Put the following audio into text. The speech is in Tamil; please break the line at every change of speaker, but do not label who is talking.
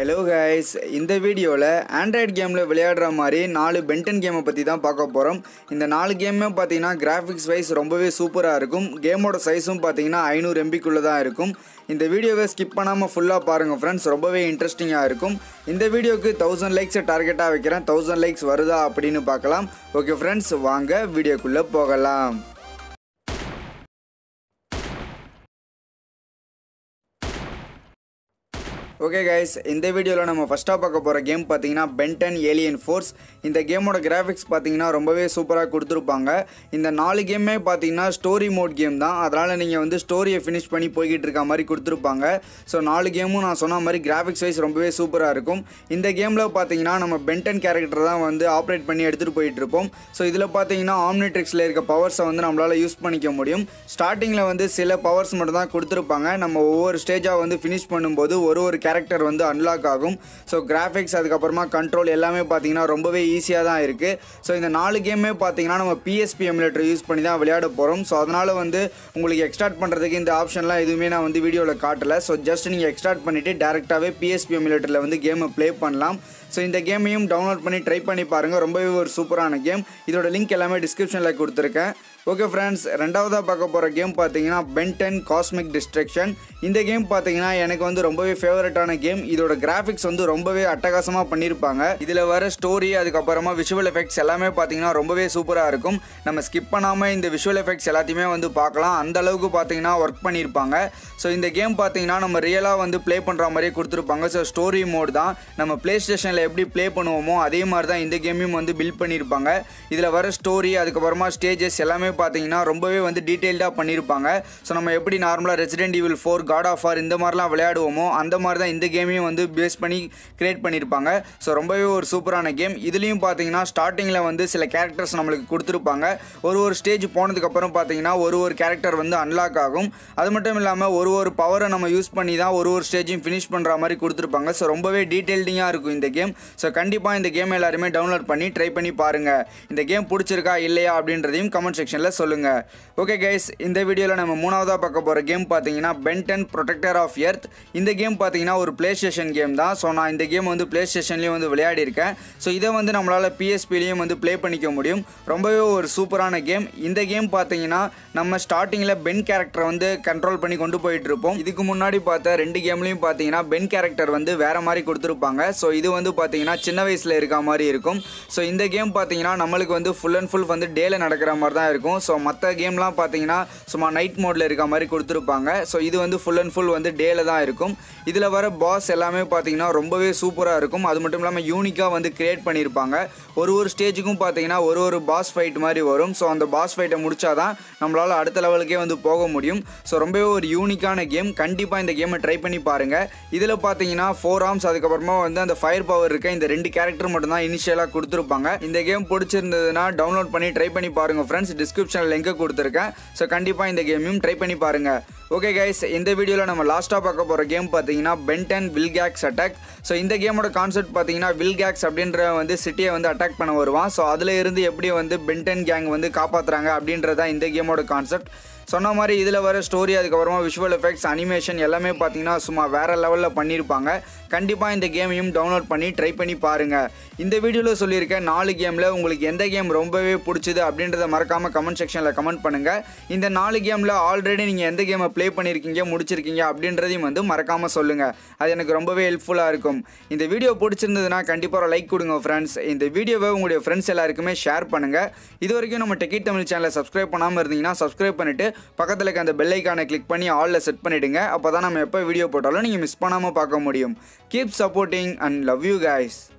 ஹலோ கைஸ் இந்த வீடியோவில் ஆண்ட்ராய்டு கேமில் விளையாடுற மாதிரி நாலு பென்டன் கேமை பற்றி தான் பார்க்க போகிறோம் இந்த நாலு கேமுமே பார்த்தீங்கன்னா கிராஃபிக்ஸ் வைஸ் ரொம்பவே சூப்பராக இருக்கும் கேமோட சைஸும் பார்த்தீங்கன்னா ஐநூறு எம்பிக்குள்ளே தான் இருக்கும் இந்த வீடியோவை ஸ்கிப் பண்ணாமல் ஃபுல்லாக பாருங்கள் ஃப்ரெண்ட்ஸ் ரொம்பவே இன்ட்ரெஸ்டிங்காக இருக்கும் இந்த வீடியோக்கு தௌசண்ட் லைக்ஸை டார்கெட்டாக வைக்கிறேன் தௌசண்ட் லைக்ஸ் வருதா அப்படின்னு பார்க்கலாம் ஓகே ஃப்ரெண்ட்ஸ் வாங்க வீடியோக்குள்ளே போகலாம் ஓகே கைஸ் இந்த வீடியோவில் நம்ம ஃபஸ்ட்டாக பார்க்க போகிற கேம் பார்த்தீங்கன்னா பென்டன் ஏலியன் ஃபோர்ஸ் இந்த கேமோட கிராஃபிக்ஸ் பார்த்தீங்கன்னா ரொம்பவே சூப்பராக கொடுத்துருப்பாங்க இந்த நாலு கேமே பார்த்தீங்கன்னா ஸ்டோரி மோட் கேம் தான் அதனால் நீங்கள் வந்து ஸ்டோரியை ஃபினிஷ் பண்ணி போய்கிட்டு இருக்க மாதிரி கொடுத்துருப்பாங்க ஸோ நாலு கேமும் நான் சொன்ன மாதிரி கிராஃபிக்ஸ் வைஸ் ரொம்பவே சூப்பராக இருக்கும் இந்த கேமில் பார்த்தீங்கன்னா நம்ம பென்டன் கேரக்டர் தான் வந்து ஆப்ரேட் பண்ணி எடுத்துகிட்டு போயிட்டு இருப்போம் ஸோ இதில் பார்த்தீங்கன்னா ஆம்னிட்ரிக்ஸில் இருக்க பவர்ஸை வந்து நம்மளால் யூஸ் பண்ணிக்க முடியும் ஸ்டார்டிங்கில் வந்து சில பவர்ஸ் மட்டும் தான் கொடுத்துருப்பாங்க நம்ம ஒவ்வொரு ஸ்டேஜாக வந்து ஃபினிஷ் பண்ணும்போது ஒரு ஒரு கேரக்டர் வந்து அன்லாக் ஆகும் ஸோ கிராஃபிக்ஸ் அதுக்கப்புறமா கண்ட்ரோல் எல்லாமே பார்த்தீங்கன்னா ரொம்பவே ஈஸியாக தான் இருக்குது ஸோ இந்த நாலு கேமே பார்த்தீங்கன்னா நம்ம பிஎஸ்பி எமுலேட்டர் யூஸ் பண்ணி தான் விளையாட போகிறோம் ஸோ அதனால் வந்து உங்களுக்கு எக்ஸ்டார்ட் பண்ணுறதுக்கு இந்த ஆப்ஷன்லாம் எதுவுமே நான் வந்து வீடியோவில் காட்டலை ஸோ ஜஸ்ட் நீங்கள் எக்ஸ்டார்ட் பண்ணிவிட்டு டேரெக்டாகவே பிஎஸ்பி எமுலேட்டரில் வந்து கேமை ப்ளே பண்ணலாம் ஸோ இந்த கேமையும் டவுன்லோட் பண்ணி ட்ரை பண்ணி பாருங்கள் ரொம்பவே ஒரு சூப்பரான கேம் இதோட லிங்க் எல்லாமே டிஸ்கிரிப்ஷனில் கொடுத்துருக்கேன் ஓகே ஃப்ரெண்ட்ஸ் ரெண்டாவதாக பார்க்க போகிற கேம் பார்த்தீங்கன்னா பென்டன் காஸ்மிக் டிஸ்ட்ரக்ஷன் இந்த கேம் பார்த்தீங்கன்னா எனக்கு வந்து ரொம்பவே ஃபேவரட்டான கேம் இதோட கிராஃபிக்ஸ் வந்து ரொம்பவே அட்டகாசமாக பண்ணியிருப்பாங்க இதில் வர ஸ்டோரி அதுக்கப்புறமா விஷுவல் எஃபெக்ட்ஸ் எல்லாமே பார்த்தீங்கன்னா ரொம்பவே சூப்பராக இருக்கும் நம்ம ஸ்கிப் பண்ணாமல் இந்த விஷுவல் எஃபெக்ட்ஸ் எல்லாத்தையுமே வந்து பார்க்கலாம் அந்த அளவுக்கு பார்த்தீங்கன்னா ஒர்க் பண்ணியிருப்பாங்க ஸோ இந்த கேம் பார்த்தீங்கன்னா நம்ம ரியலாக வந்து ப்ளே பண்ணுற மாதிரியே கொடுத்துருப்பாங்க ஸோ ஸ்டோரி மோட் தான் நம்ம ப்ளே ஸ்டேஷனில் எப்படி ப்ளே பண்ணுவோமோ அதே மாதிரி தான் இந்த கேமையும் வந்து பில்ட் பண்ணியிருப்பாங்க இதில் வர ஸ்டோரி அதுக்கப்புறமா ஸ்டேஜஸ் எல்லாமே பார்த்தீங்கன்னா ரொம்பவே வந்து டீட்டெயில்டாக பண்ணியிருப்பாங்க ஸோ நம்ம எப்படி நார்மலாக resident evil four god of war இந்த மாதிரிலாம் விளையாடுவோமோ அந்த மாதிரி தான் இந்த கேமையும் வந்து பேஸ் பண்ணி கிரியேட் பண்ணியிருப்பாங்க ஸோ ரொம்பவே ஒரு சூப்பரான கேம் இதுலேயும் பார்த்தீங்கன்னா ஸ்டார்டிங்கில் வந்து சில கேரக்டர்ஸ் நம்மளுக்கு கொடுத்துருப்பாங்க ஒரு ஒரு ஸ்டேஜ் போனதுக்கப்புறம் பார்த்தீங்கன்னா ஒரு ஒரு கேரக்டர் வந்து அன்லாக் ஆகும் அது மட்டும் இல்லாமல் ஒரு ஒரு பவரை நம்ம யூஸ் பண்ணி தான் ஒரு ஒரு ஸ்டேஜையும் ஃபினிஷ் பண்ணுற மாதிரி கொடுத்துருப்பாங்க ஸோ ரொம்பவே டீட்டெயில்டிங்காக இருக்கும் இந்த கேம் ஸோ கண்டிப்பாக இந்த கேம் எல்லாருமே டவுன்லோட் பண்ணி ட்ரை பண்ணி பாருங்கள் இந்த கேம் பிடிச்சிருக்கா இல்லையா அப்படின்றதையும் கமெண்ட் செக்ஷனில் சொல்லுங்கள் ஓகே கைஸ் இந்த வீடியோவில் நம்ம மூணாவதாக பார்க்க போகிற கேம் பார்த்தீங்கன்னா பென்டன் ப்ரொடெக்டர் ஆஃப் எர்த் இந்த கேம் பார்த்தீங்கன்னா ஒரு ப்ளே ஸ்டேஷன் கேம் தான் ஸோ நான் இந்த கேம் வந்து ப்ளே ஸ்டேஷன்லேயும் வந்து விளையாடிருக்கேன் ஸோ இதை வந்து நம்மளால் பிஎஸ்பிலையும் வந்து ப்ளே பண்ணிக்க முடியும் ரொம்பவே ஒரு சூப்பரான கேம் இந்த கேம் பார்த்தீங்கன்னா நம்ம ஸ்டார்டிங்கில் பென் கேரக்டரை வந்து கண்ட்ரோல் பண்ணி கொண்டு போயிட்டு இருப்போம் இதுக்கு முன்னாடி பார்த்த ரெண்டு கேம்லையும் பார்த்தீங்கன்னா பென் கேரக்டர் வந்து வேற மாதிரி கொடுத்துருப்பாங்க ஸோ இது வந்து பார்த்தீங்கன்னா சின்ன வயசில் இருக்க மாதிரி இருக்கும் ஸோ இந்த கேம் பார்த்தீங்கன்னா நம்மளுக்கு வந்து ஃபுல் அண்ட் ஃபுல் வந்து டேல நடக்கிற மாதிரி தான் இருக்கும் ஸோ மற்ற கேம்லாம் பார்த்தீங்கன்னா சும்மா நைட் மோடில் இருக்க மாதிரி கொடுத்துருப்பாங்க ஸோ இது வந்து ஃபுல் அண்ட் ஃபுல் வந்து டேல தான் இருக்கும் இதில் வர பாஸ் எல்லாமே பார்த்தீங்கன்னா ரொம்பவே சூப்பராக இருக்கும் அது மட்டும் இல்லாமல் யூனிக்காக வந்து கிரியேட் பண்ணியிருப்பாங்க ஒரு ஒரு ஸ்டேஜுக்கும் பார்த்தீங்கன்னா ஒரு ஒரு பாஸ் ஃபைட் மாதிரி வரும் ஸோ அந்த பாஸ் ஃபைட்டை முடிச்சாதான் நம்மளால் அடுத்த லெவலுக்கே வந்து போக முடியும் ஸோ ரொம்பவே ஒரு யூனிக்கான கேம் கண்டிப்பாக இந்த கேமை ட்ரை பண்ணி பாருங்கள் இதில் பார்த்தீங்கன்னா ஃபோர் ஆர்ம்ஸ் அதுக்கப்புறமா வந்து அந்த ஃபயர் பவர் இருக்க இந்த ரெண்டு கேரக்டர் மட்டும் தான் இனிஷியலாக கொடுத்துருப்பாங்க இந்த கேம் பிடிச்சிருந்ததுன்னா டவுன்லோட் பண்ணி ட்ரை பண்ணி பாருங்கள் ஃப்ரெண்ட்ஸ் டிஸ்கிரிப்ஷனில் லிங்க் கொடுத்துருக்கேன் ஸோ கண்டிப்பாக இந்த கேமையும் ட்ரை பண்ணி பாருங்கள் ஓகே கைஸ் இந்த வீடியோவில் நம்ம லாஸ்ட்டாக பார்க்க போகிற கேம் பார்த்தீங்கன்னா பென்டன் வில்கேக்ஸ் அட்டாக் ஸோ இந்த கேமோட கான்செப்ட் பார்த்தீங்கன்னா வில்கேக்ஸ் அப்படின்ற வந்து சிட்டியை வந்து அட்டாக் பண்ண வருவான் ஸோ அதில் இருந்து எப்படி வந்து பென்டன் கேங் வந்து காப்பாற்றுறாங்க அப்படின்றதான் இந்த கேமோட கான்செப்ட் சொன்ன மாதிரி இதில் வர ஸ்டோரி அதுக்கப்புறமா விஷுவல் எஃபெக்ட்ஸ் அனிமேஷன் எல்லாமே பார்த்தீங்கன்னா சும்மா வேறு லெவலில் பண்ணியிருப்பாங்க கண்டிப்பாக இந்த கேமையும் டவுன்லோட் பண்ணி ட்ரை பண்ணி பாருங்கள் இந்த வீடியோவில் சொல்லியிருக்கேன் நாலு கேமில் உங்களுக்கு எந்த கேம் ரொம்பவே பிடிச்சிது அப்படின்றத மறக்காமல் கமெண்ட் செக்ஷனில் கமெண்ட் பண்ணுங்கள் இந்த நாலு கேமில் ஆல்ரெடி நீங்கள் எந்த கேமை ப்ளே பண்ணியிருக்கீங்க முடிச்சிருக்கீங்க அப்படின்றதையும் வந்து மறக்காமல் சொல்லுங்கள் அது எனக்கு ரொம்பவே ஹெல்ப்ஃபுல்லாக இருக்கும் இந்த வீடியோ பிடிச்சிருந்ததுன்னா கண்டிப்பாக ஒரு லைக் கொடுங்க ஃப்ரெண்ட்ஸ் இந்த வீடியோவை உங்களுடைய ஃப்ரெண்ட்ஸ் எல்லாருக்குமே ஷேர் பண்ணுங்கள் இது வரைக்கும் நம்ம டெக்கிட் தமிழ் சேனலை சப்ஸ்கிரைப் பண்ணாமல் இருந்தீங்கன்னா சப்ஸ்கிரைப் பண்ணிவிட்டு பக்கத்தில் இருக்க அந்த பெல் ஐக்கானை கிளிக் பண்ணி ஆலில் செட் பண்ணிவிடுங்க அப்போ தான் நம்ம எப்போ வீடியோ போட்டாலும் நீங்கள் மிஸ் பண்ணாமல் பார்க்க முடியும் keep supporting and love you guys